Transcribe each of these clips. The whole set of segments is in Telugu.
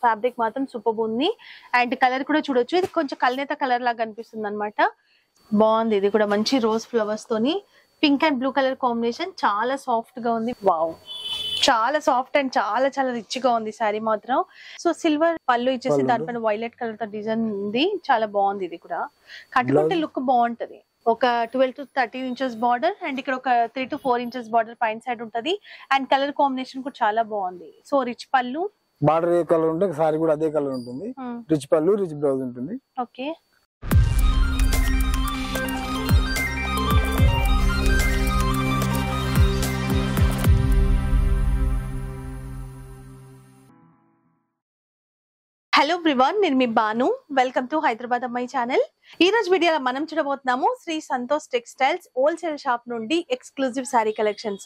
ఫ్యాబ్రిక్ మాత్రం సూపర్ ఉంది అండ్ కలర్ కూడా చూడొచ్చు ఇది కొంచెం కల్నేత కలర్ లాగా కనిపిస్తుంది అనమాట బాగుంది ఇది కూడా మంచి రోజ్ ఫ్లవర్స్ తోని pink and blue colour combination చాలా సాఫ్ట్ గా ఉంది వావ్ చాలా సాఫ్ట్ అండ్ చాలా చాలా రిచ్ గా ఉంది సారీ మాత్రం సో సిల్వర్ పళ్ళు ఇచ్చేసి పళ్ళు. దానిపైన వైలెట్ కలర్ తో డిజైన్ ఉంది చాలా బాగుంది ఇది కూడా కట్టుకుంటే Blouse. లుక్ బాగుంటది ఒక twelve to thirteen inches border and ఇక్కడ ఒక three to four inches border పైన సైడ్ ఉంటది అండ్ కలర్ కాంబినేషన్ కూడా చాలా బాగుంది సో రిచ్ పళ్ళు బార్డర్ ఏ కలర్ ఉంటే సారీ కూడా అదే కలర్ ఉంటుంది రిచ్ పళ్ళు రిచ్ బ్లౌజ్ ఉంటుంది ఓకే హలో బ్రివాన్ నేను మీ బాను వెల్కమ్ టు హైదరాబాద్ అమ్మాయి ఛానల్ ఈ రోజు వీడియోలో మనం చూడబోతున్నాము Shri Santosh textiles wholesale shop నుండి exclusive saree collections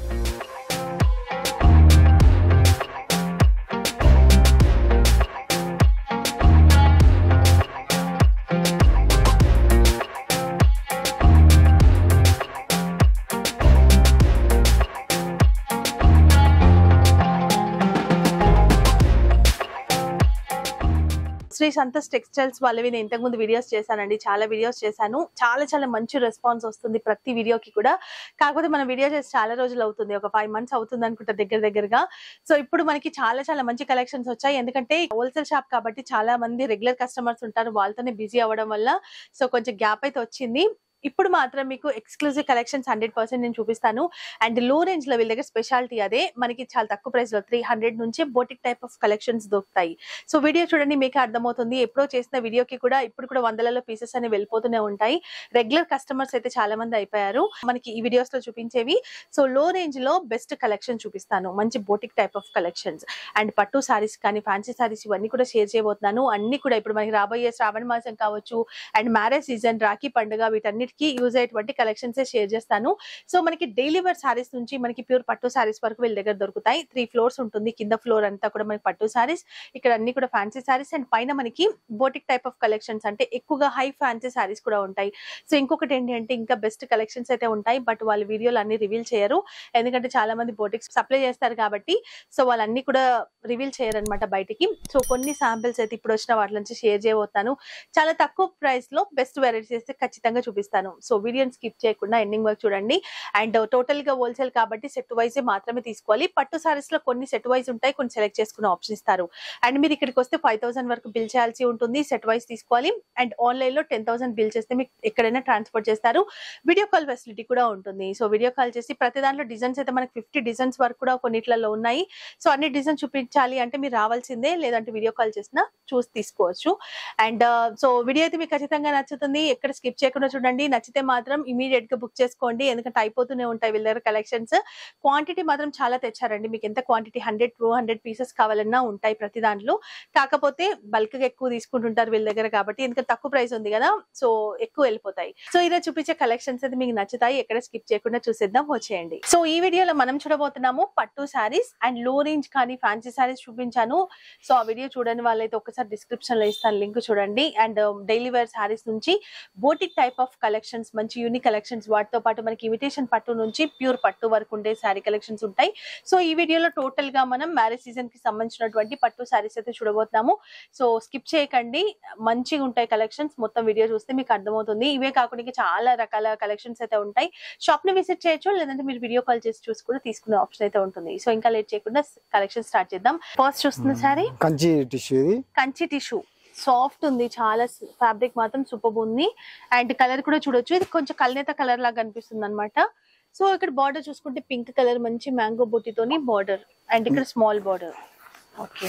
Shri Santosh textiles వాళ్ళవి నేను ఇంతకుముందు వీడియోస్ చేశానండి చాలా వీడియోస్ చేశాను చాలా చాలా మంచి రెస్పాన్స్ వస్తుంది ప్రతి వీడియోకి కూడా కాకపోతే మన వీడియో చేసి చాలా రోజులు అవుతుంది ఒక ఫైవ్ మంత్స్ అవుతుంది అనుకుంటా దగ్గర దగ్గరగా సో ఇప్పుడు మనకి చాలా చాలా మంచి కలెక్షన్స్ వచ్చాయి ఎందుకంటే హోల్సేల్ షాప్ కాబట్టి చాలా మంది రెగ్యులర్ కస్టమర్స్ ఉంటారు వాళ్ళతోనే బిజీ అవ్వడం వల్ల సో కొంచెం గ్యాప్ అయితే వచ్చింది ఇప్పుడు మాత్రం మీకు ఎక్స్క్లూజివ్ కలెక్షన్స్ హండ్రెడ్ పర్సెంట్ నేను చూపిస్తాను అండ్ లో రేంజ్ లో వీళ్ళ దగ్గర స్పెషాలిటీ అదే మనకి చాలా తక్కువ ప్రైస్ లో త్రీ హండ్రెడ్ నుంచి బోటిక్ టైప్ ఆఫ్ కలెక్షన్స్ దొరుకుతాయి సో వీడియో చూడండి మీకు అర్థమవుతుంది ఎప్పుడో చేసిన వీడియోకి కూడా ఇప్పుడు కూడా వందలలో పీసెస్ అనేవి వెళ్ళిపోతూనే ఉంటాయి రెగ్యులర్ కస్టమర్స్ అయితే చాలా మంది అయిపోయారు మనకి ఈ వీడియోస్ లో చూపించేవి సో లో రేంజ్ లో బెస్ట్ కలెక్షన్ చూపిస్తాను మంచి boutique type of collections and పట్టు సారీస్ కానీ ఫ్యాన్సీ సారీస్ ఇవన్నీ కూడా షేర్ చేయబోతున్నాను అన్ని కూడా ఇప్పుడు మనకి రాబోయే శ్రావణ మాసం కావచ్చు అండ్ మ్యారేజ్ సీజన్ రాఖీ పండుగ వీటన్నిటికీ యూజ్ అయ్యేటువంటి కలెక్షన్స్ షేర్ చేస్తాను సో మనకి డైలీ వేర్ సారీస్ నుంచి మనకి ప్యూర్ పట్టు సారీస్ వరకు వీళ్ళ దగ్గర దొరుకుతాయి త్రీ ఫ్లోర్స్ ఉంటుంది కింద ఫ్లోర్ అంతా కూడా మనకి పట్టు సారీస్ ఇక్కడ అన్ని కూడా ఫ్యాన్సీ సారీస్ అండ్ పైన మనకి బోటిక్ టైప్ ఆఫ్ కలెక్షన్స్ అంటే ఎక్కువగా హై ఫ్యాన్సీ సారీస్ కూడా ఉంటాయి సో ఇంకొకటి ఏంటి అంటే ఇంకా బెస్ట్ కలెక్షన్స్ అయితే ఉంటాయి బట్ వాళ్ళ వీడియోలు అన్ని రివీల్ చేయరు ఎందుకంటే చాలా మంది బోటిక్స్ సప్లై చేస్తారు కాబట్టి సో వాళ్ళన్ని కూడా రివీల్ చేయరనమాట బయటికి సో కొన్ని శాంపిల్స్ అయితే ఇప్పుడు వచ్చిన వాటి నుంచి షేర్ చేయబోతాను చాలా తక్కువ ప్రైస్ లో బెస్ట్ వెరైటీస్ అయితే ఖచ్చితంగా చూపిస్తాను సో వీడియోని స్కిప్ చేయకుండా ఎండింగ్ వరకు చూడండి అండ్ టోటల్ గా హోల్సేల్ కాబట్టి సెట్ వైజ్ మాత్రమే తీసుకోవాలి పట్టు సారీస్ లో కొన్ని సెట్ వైజ్ ఉంటాయి కొన్ని సెలెక్ట్ చేసుకునే ఆప్షన్ ఇస్తారు అండ్ మీరు ఇక్కడికి వస్తే ఫైవ్ థౌసండ్ వరకు బిల్ చేయాల్సి ఉంటుంది సెట్ వైజ్ తీసుకోవాలి అండ్ ఆన్లైన్ లో టెన్ థౌసండ్ బిల్ చేస్తే మీకు ఎక్కడైనా ట్రాన్స్పోర్ట్ చేస్తారు వీడియో కాల్ ఫెసిలిటీ కూడా ఉంటుంది సో వీడియో కాల్ చేసి ప్రతి దాంట్లో డిజైన్స్ అయితే మనకి ఫిఫ్టీ డిజైన్స్ వరకు కూడా కొన్నిట్లలో ఉన్నాయి సో అన్ని డిజైన్ చూపించాలి అంటే మీరు రావాల్సిందే లేదంటే వీడియో కాల్ చేసినా చూసి తీసుకోవచ్చు అండ్ సో వీడియో అయితే మీకు ఖచ్చితంగా నచ్చుతుంది ఎక్కడ స్కిప్ చేయకుండా చూడండి నచ్చితే మాత్రం ఇమీడియట్ గా బుక్ చేసుకోండి ఎందుకంటే అయిపోతూనే ఉంటాయి వీళ్ళ దగ్గర కలెక్షన్స్ క్వాంటిటీ మాత్రం చాలా తెచ్చారండి మీకు ఎంత quantity hundred two hundred pieces కావాలన్నా ఉంటాయి ప్రతి దాంట్లో కాకపోతే బల్క్ గా ఎక్కువ తీసుకుంటుంటారు వీళ్ళ దగ్గర కాబట్టి ఎందుకంటే తక్కువ ప్రైస్ ఉంది కదా సో ఎక్కువ వెళ్ళిపోతాయి సో ఈరోజు చూపించే కలెక్షన్స్ అయితే మీకు నచ్చుతాయి ఎక్కడ స్కిప్ చేయకుండా చూసేద్దాం వచ్చేయండి సో ఈ వీడియోలో మనం చూడబోతున్నాము పట్టు శారీస్ అండ్ లో రేంజ్ కానీ ఫ్యాన్సీ శారీస్ చూపించాను సో ఆ వీడియో చూడని వాళ్ళైతే ఒకసారి డిస్క్రిప్షన్ లో ఇస్తాను లింక్ చూడండి అండ్ డైలీ వేర్ శారీస్ నుంచి బోటిక్ టైప్ ఆఫ్ కలెక్షన్స్ మంచి యూనిక్ కలెక్షన్స్ వాటితో పాటు మనకి ఇమిటేషన్ పట్టు నుంచి ప్యూర్ పట్టు వరకు ఉండే శారీ కలెక్షన్స్ ఉంటాయి సో ఈ వీడియోలో టోటల్ గా మనం మ్యారేజ్ సీజన్ కి సంబంధించినటువంటి పట్టు శారీస్ అయితే చూడబోతున్నాము సో స్కిప్ చేయకండి మంచిగా ఉంటాయి కలెక్షన్స్ మొత్తం వీడియో చూస్తే మీకు అర్థమవుతుంది ఇవే కాకుండా ఇంకా చాలా రకాల కలెక్షన్స్ అయితే ఉంటాయి షాప్ ని విజిట్ చేయొచ్చు లేదంటే మీరు వీడియో కాల్ చేసి చూసి కూడా తీసుకునే ఆప్షన్ అయితే ఉంటుంది సో ఇంకా లేట్ చేయకుండా కలెక్షన్ స్టార్ట్ చేద్దాం ఫస్ట్ చూస్తున్న శారీ కంచి టిష్యూ ఇది కంచి టిష్యూ సాఫ్ట్ ఉంది చాలా ఫ్యాబ్రిక్ మాత్రం సూపర్ ఉంది అండ్ కలర్ కూడా చూడొచ్చు ఇది కొంచెం కల్నేత కలర్ లాగా కనిపిస్తుంది అనమాట సో ఇక్కడ బార్డర్ చూసుకుంటే పింక్ కలర్ మంచి మ్యాంగో బుట్టితోని బార్డర్ అండ్ ఇక్కడ స్మాల్ బార్డర్ ఓకే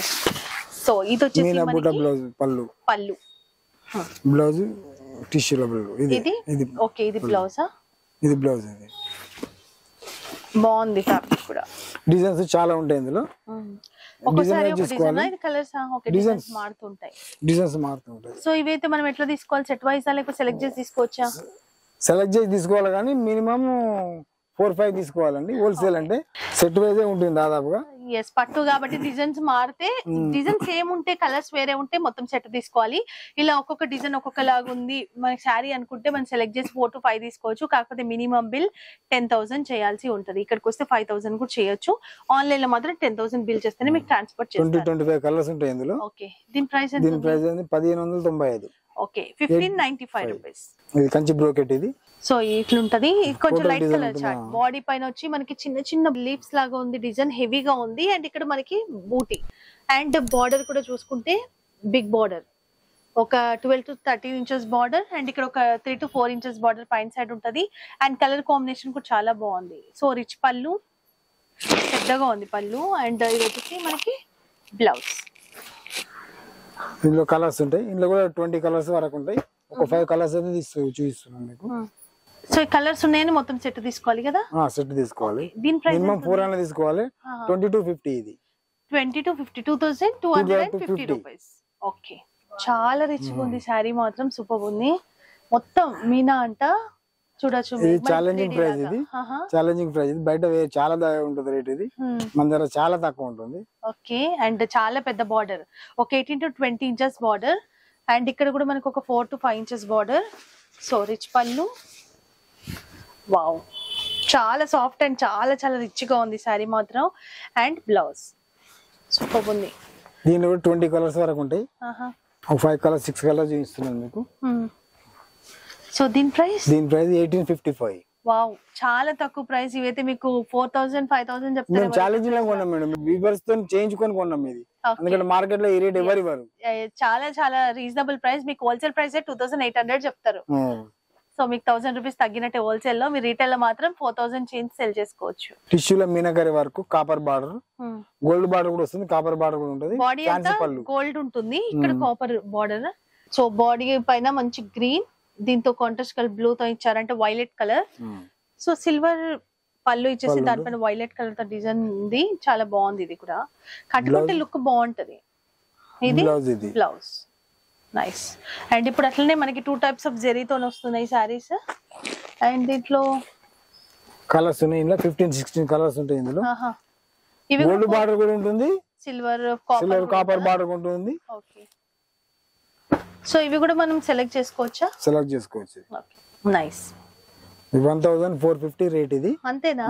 సో ఇది వచ్చేసి మీనా బుట్ట మనకి బ్లౌజ్ పళ్ళు పళ్ళు బ్లౌజ్ టిష్యూల బ్లౌజ్ ఇది ఇది ఇది ఓకే ఇది బ్లౌజా ఇది బ్లౌజ్ ఇది బాగుంది ఫ్యాబ్రిక్ కూడా డిజైన్స్ చాలా ఉంటాయి ఇందులో ఒకసారి Design ఒక చూసుకోవాలి. డిజైన్ ఇది కలర్స్ ఓకే Designs. డిజైన్స్ మారుతుంటాయి డిజైన్స్ మారుతూ ఉంటాయి సో ఇవైతే మనం ఎట్లా తీసుకోవాలి సెట్ వైజ్ లేకపోతే సెలెక్ట్ చేసి తీసుకోవచ్చా సెలెక్ట్ చేసి తీసుకోవాలి కానీ మినిమం ఫోర్ ఫైవ్ తీసుకోవాలండి హోల్సేల్ అంటే సెట్ వైజే ఉంటుంది దాదాపుగా ఎస్ పట్టు కాబట్టి డిజైన్స్ మారితే డిజైన్ సేమ్ ఉంటే కలర్స్ వేరే ఉంటే మొత్తం సెట్ తీసుకోవాలి ఇలా ఒక్కొక్క డిజైన్ ఒక్కొక్క లాగా ఉంది మనకి శారీ అనుకుంటే మనం సెలెక్ట్ చేసి ఫోర్ టు ఫైవ్ తీసుకోవచ్చు కాకపోతే మినిమం బిల్ టెన్ థౌసండ్ చేయాల్సి ఉంటది ఇక్కడికి వస్తే ఫైవ్ థౌసండ్ కూడా చేయొచ్చు ఆన్లైన్ లో మాత్రం టెన్ థౌసండ్ బిల్ చేస్తేనే మీకు ట్రాన్స్పోర్ట్ ట్వంటీ చేస్తారు ట్వంటీ ఫైవ్ కలర్స్ ఉంటాయి ఇందులో ఓకే దీని ప్రైస్ దీని ఎంత ప్రైస్ అనేది పదిహేను వందల తొంభై ఐదు okay fifteen ninety five five. Rupees ఇది కంచి బ్రోకెట్ ఇది సో ఇట్లుంటది ఇది కొంచెం Total లైట్ design కలర్ ఉంటుందా? చార్ట్ బాడీ పైన వచ్చి మనకి చిన్న చిన్న లీవ్స్ లాగా ఉంది డిజైన్ హెవీగా ఉంది అండ్ ఇక్కడ మనకి బూటీ అండ్ బార్డర్ కూడా చూసుకుంటే బిగ్ బార్డర్ ఒక twelve to thirteen inches border and ఇక్కడ ఒక three to four inches border పైన సైడ్ ఉంటది అండ్ కలర్ కాంబినేషన్ కూడా చాలా బాగుంది సో రిచ్ పళ్ళు పెద్దగా ఉంది పళ్ళు అండ్ ఇది వచ్చేసి మనకి బ్లౌజ్ ఇందులో కలర్స్ ఉంటాయి ఇందులో కూడా ట్వంటీ కలర్స్ వరకు ఉంటాయి ఒక ఫైవ్ కలర్స్ అయితే తీసు చూపిస్తున్నాను మీకు సో ఈ కలర్స్ ఉన్నాయని మొత్తం సెట్ తీసుకోవాలి కదా సెట్ తీసుకోవాలి దీని ప్రైస్ మినిమం ఫోర్ హండ్రెడ్ తీసుకోవాలి ట్వంటీ టూ ఫిఫ్టీ ఇది twenty two fifty two thousand two hundred and fifty 250. Rupees okay చాలా రిచ్ గా ఉంది శారీ మాత్రం సూపర్ ఉంది మొత్తం మీనా అంట చూడొచ్చు ఇది ఛాలెంజింగ్ ప్రైస్ ఇది ఛాలెంజింగ్ ప్రైస్ ఇది బయట వే- చాలా దా- ఉంటుంది రేట్ ఇది మన దగ్గర చాలా తక్కువ ఉంటుంది ఓకే అండ్ చాలా పెద్ద బార్డర్ ఒక eighteen to twenty inches border and ఇక్కడ కూడా మనకు ఒక four to five inches border so rich పళ్ళు వావ్ చాలా సాఫ్ట్ అండ్ చాలా చాలా రిచ్ గా ఉంది శారీ మాత్రం అండ్ బ్లౌజ్ సూపర్ ఉంది దీనిలో కూడా ట్వంటీ కలర్స్ వరకు ఉంటాయి ఆహా ఒక ఫైవ్ కలర్స్ సిక్స్ కలర్స్ చూపిస్తున్నాను మీకు సో దీని ప్రైస్ దీని price eighteen fifty five wow చాలా తక్కువ ప్రైస్ ఇవైతే మీకు ఫోర్ థౌసండ్ ఫైవ్ థౌసండ్ మేము చెప్తారు ఛాలెంజ్ లో కొన్నాం మేడం వీవర్స్ తో చేయించుకొని కొన్నాం ఇది Okay. ఎందుకంటే మార్కెట్ లో ఈ రేట్ ఎవరు ఇవ్వరు చాలా చాలా రీజనబుల్ ప్రైస్ మీకు wholesale price two thousand eight hundred చెప్తారు సో మీకు థౌసండ్ రూపీస్ తగ్గినట్టే హోల్సేల్ లో మీరు రీటైల్ లో మాత్రం ఫోర్ థౌసండ్ చేంజ్ సెల్ చేసుకోవచ్చు టిష్యూలో మీనకరి వరకు కాపర్ బార్డర్ గోల్డ్ బార్డర్ కూడా వస్తుంది కాపర్ బార్డర్ కూడా ఉంటుంది బాడీ అంతా ఫ్యాన్సీ పళ్ళు గోల్డ్ ఉంటుంది ఇక్కడ కాపర్ బార్డర్ సో బాడీ పైన మంచి గ్రీన్ దీంతో కాంట్రాస్ట్ కలర్ బ్లూ తో ఇచ్చారంటే violet colour um. So silver పళ్ళు ఇచ్చేసి పళ్ళు. దానిపైన వైలెట్ కలర్ తో డిజైన్ ఉంది చాలా బాగుంది ఇది కూడా కట్టుకుంటే Blouse. లుక్ బాగుంటది ఇది బ్లౌజ్ ఇది బ్లౌజ్ నైస్ అండ్ ఇప్పుడు అట్లనే మనకి టూ టైప్స్ ఆఫ్ జెరీతో వస్తున్నాయి సారీస్ అండ్ దీంట్లో కలర్స్ ఉన్నాయి ఇందులో ఫిఫ్టీన్ సిక్స్టీన్ కలర్స్ ఉంటాయి ఇందులో ఆహా. ఇవి గోల్డ్ బార్డర్ కూడా ఉంటుంది సిల్వర్ సిల్వర్ కాపర్ బార్డర్ కూడా ఉంటుంది ఓకే సో ఇవి కూడా మనం సెలెక్ట్ చేసుకోవచ్చా సెలెక్ట్ చేసుకోవచ్చు nice one thousand four fifty rate ఇది అంతేనా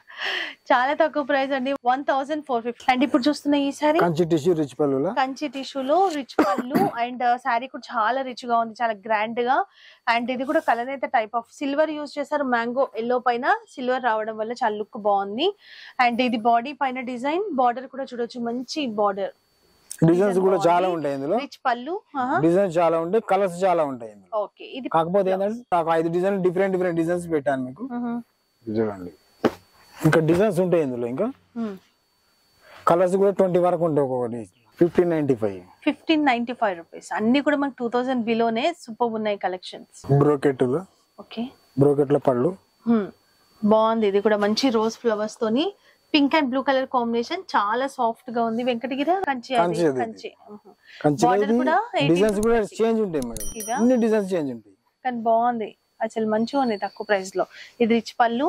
చాలా తక్కువ ప్రైస్ అండి one thousand four fifty and ఇప్పుడు చూస్తున్న ఈ సారీ కంచి టిష్యూ రిచ్ పళ్ళులో కంచి టిష్యూలో రిచ్ పళ్ళు అండ్ శారీ కూడా చాలా రిచ్ గా ఉంది చాలా గ్రాండ్ గా అండ్ ఇది కూడా కలర్ అయితే టైప్ ఆఫ్ సిల్వర్ యూజ్ చేశారు మ్యాంగో ఎల్లో పైన సిల్వర్ రావడం వల్ల చాలా లుక్ బాగుంది అండ్ ఇది బాడీ పైన డిజైన్ బార్డర్ కూడా చూడొచ్చు మంచి బార్డర్ డిజైన్స్ కూడా చాలా ఉంటాయి ఇందులో రిచ్ పళ్ళు డిజైన్స్ చాలా ఉంటాయి కలర్స్ చాలా ఉంటాయి ఇందులో ఓకే ఇది కాకపోతే ఏంటంటే నాకు ఐదు డిజైన్ డిఫరెంట్ డిఫరెంట్ డిజైన్స్ పెట్టాను మీకు మ్మ్. ఇది చూడండి ఇంకా డిజైన్స్ ఉంటాయి ఇందులో ఇంకా మ్మ్. కలర్స్ కూడా ట్వంటీ వరకు ఉంటాయి ఒక్కొక్కటి fifteen ninety five fifteen ninety five rupees అన్ని కూడా మనకు టూ థౌసండ్ బిలోనే సూపర్ ఉన్నాయి కలెక్షన్స్ బ్రోకెట్ ఓకే బ్రోకెట్ లో పళ్ళు బాగుంది ఇది కూడా మంచి రోజ్ ఫ్లవర్స్ తోని pink and blue colour combination చాలా సాఫ్ట్ గా ఉంది వెంకటగిరి కంచి అది, కంచి అది. కంచి మ్మ్. కంచి Border కూడా 18 డిజైన్స్ కూడా చేంజ్ ఉంటాయి మేడం ఇదా? అన్ని డిజైన్స్ చేంజ్ ఉంటాయి కానీ బాగుంది అసలు మంచిగా ఉంది తక్కువ ప్రైస్ లో ఇది రిచ్ పళ్ళు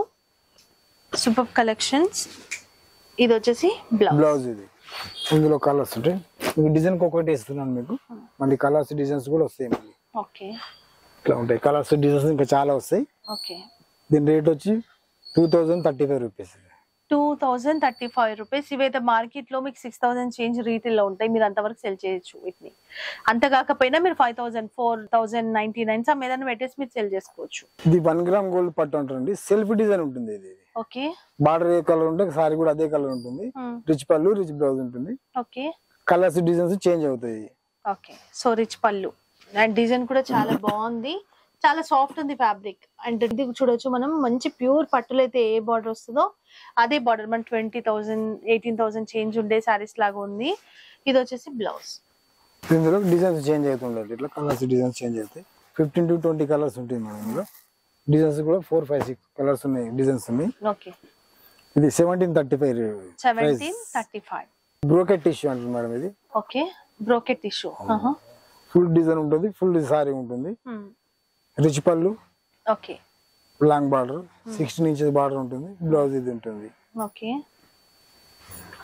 సూపర్ కలెక్షన్స్ ఇది వచ్చేసి బ్లౌజ్ బ్లౌజ్ ఇది ఇందులో కలర్స్ ఉంటాయి మీకు డిజైన్ ఒకటి ఇస్తున్నాను మీకు మళ్ళీ కలర్స్ డిజైన్స్ కూడా వస్తాయి మళ్ళీ ఓకే ఇట్లా ఉంటాయి కలర్స్ డిజైన్స్ ఇంకా చాలా వస్తాయి ఓకే దీని రేట్ వచ్చి two thousand thirty five rupees two thousand thirty five rupees ఇవైతే మార్కెట్ లో మీకు సిక్స్ థౌసండ్ చేంజ్ రీటైల్ లో ఉంటాయి మీరు అంతవరకు సెల్ చేయొచ్చు వీటిని అంత కాకపోయినా మీరు five thousand four thousand ninety nine some ఏదైనా పెట్టేసి మీరు సెల్ చేసుకోవచ్చు ఇది వన్ గ్రామ్ గోల్డ్ పట్టు అంటారండి సెల్ఫ్ డిజైన్ ఉంటుంది ఇది ఓకే బార్డర్ ఏ కలర్ ఉంటే సారీ కూడా అదే కలర్ ఉంటుంది రిచ్ పళ్ళు రిచ్ బ్లౌజ్ ఉంటుంది ఓకే కలర్స్ డిజైన్స్ చేంజ్ అవుతాయి ఓకే సో రిచ్ పళ్ళు అండ్ డిజైన్ కూడా చాలా బాగుంది చాలా సాఫ్ట్ ఉంది ఫ్యాబ్రిక్ అండ్ ఇది చూడొచ్చు మనం మంచి ప్యూర్ పట్టులో అయితే ఏ బార్డర్ వస్తుందో అదే బార్డర్ మన twenty thousand eighteen thousand change ఉండే సారీస్ లాగా ఉంది ఇది వచ్చేసి బ్లౌజ్ ఇందులో డిజైన్స్ చేంజ్ అవుతుంటాయి ఇట్లా కలర్స్ డిజైన్స్ చేంజ్ అవుతాయి ఫిఫ్టీన్ టు ట్వంటీ కలర్స్ ఉంటాయి మేడం ఇందులో డిజైన్స్ కూడా ఫోర్ ఫైవ్ సిక్స్ కలర్స్ ఉన్నాయి డిజైన్స్ ఉన్నాయి ఓకే ఇది seventeen thirty five seventeen thirty five brocade tissue అంటుంది మేడం ఇది okay brocade tissue full design ఉంటుంది ఫుల్ సారీ ఉంటుంది రిచ్ పళ్ళు okay long border sixteen inches border ఉంటుంది బ్లౌజ్ ఇది ఉంటుంది ఓకే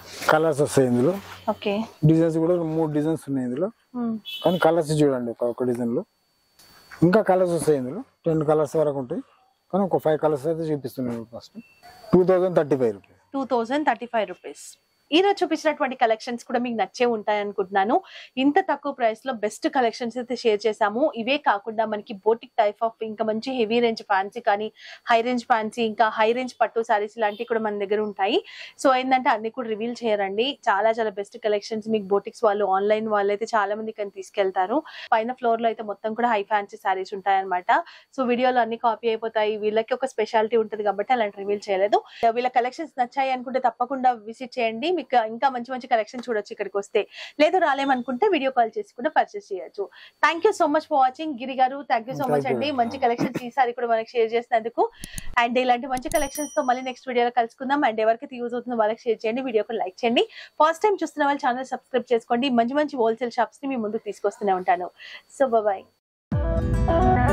కలర్స్ వస్తాయి ఇందులో ఓకే డిజైన్స్ కూడా మూడు డిజైన్స్ ఉన్నాయి ఇందులో కానీ కలర్స్ చూడండి ఒక ఒక డిజైన్ లో ఇంకా కలర్స్ వస్తాయి ఇందులో టెన్ కలర్స్ వరకు ఉంటాయి కానీ ఒక ఫైవ్ కలర్స్ అయితే చూపిస్తున్నాను first two thousand thirty five rupees two thousand thirty five rupees ఈ రోజు చూపించినటువంటి కలెక్షన్స్ కూడా మీకు నచ్చే ఉంటాయి అనుకుంటున్నాను ఇంత తక్కువ ప్రైస్ లో బెస్ట్ కలెక్షన్స్ అయితే షేర్ చేశాము ఇవే కాకుండా మనకి బోటిక్ టైప్ ఆఫ్ ఇంకా మంచి హెవీ రేంజ్ ఫ్యాన్సీ కానీ హై రేంజ్ ఫ్యాన్సీ ఇంకా హై రేంజ్ పట్టు సారీస్ ఇలాంటివి కూడా మన దగ్గర ఉంటాయి సో ఏంటంటే అన్ని కూడా రివీల్ చేయరండి చాలా చాలా బెస్ట్ కలెక్షన్స్ మీకు బోటిక్స్ వాళ్ళు ఆన్లైన్ వాళ్ళు అయితే చాలా మంది కానీ తీసుకెళ్తారు పైన ఫ్లోర్ లో అయితే మొత్తం కూడా హై ఫ్యాన్సీ సారీస్ ఉంటాయి అనమాట సో వీడియోలో అన్ని కాపీ అయిపోతాయి వీళ్ళకి ఒక స్పెషాలిటీ ఉంటుంది కాబట్టి అలాంటి రివీల్ చేయలేదు వీళ్ళ కలెక్షన్స్ నచ్చాయి అనుకుంటే తప్పకుండా విజిట్ చేయండి మీకు ఇంకా మంచి మంచి కలెక్షన్ చూడొచ్చు ఇక్కడికి వస్తే లేదు రాలేమనుకుంటే వీడియో కాల్ చేసి కూడా పర్చేస్ చేయొచ్చు thank you so much for watching Giri గారు thank you so Thank much you. అండి మంచి కలెక్షన్స్ ఈసారి కూడా మనకి షేర్ చేసినందుకు అండ్ ఇలాంటి మంచి కలెక్షన్స్ తో మళ్ళీ నెక్స్ట్ వీడియోలో కలుసుకుందాం అండ్ ఎవరికి యూజ్ అవుతుందో వాళ్ళకి షేర్ చేయండి వీడియోకి లైక్ చేయండి ఫస్ట్ టైం చూస్తున్న వాళ్ళు ఛానల్ సబ్స్క్రైబ్ చేసుకోండి మంచి మంచి హోల్సేల్ షాప్స్ ని మీ ముందుకు తీసుకొస్తూనే ఉంటాను సో బాయ్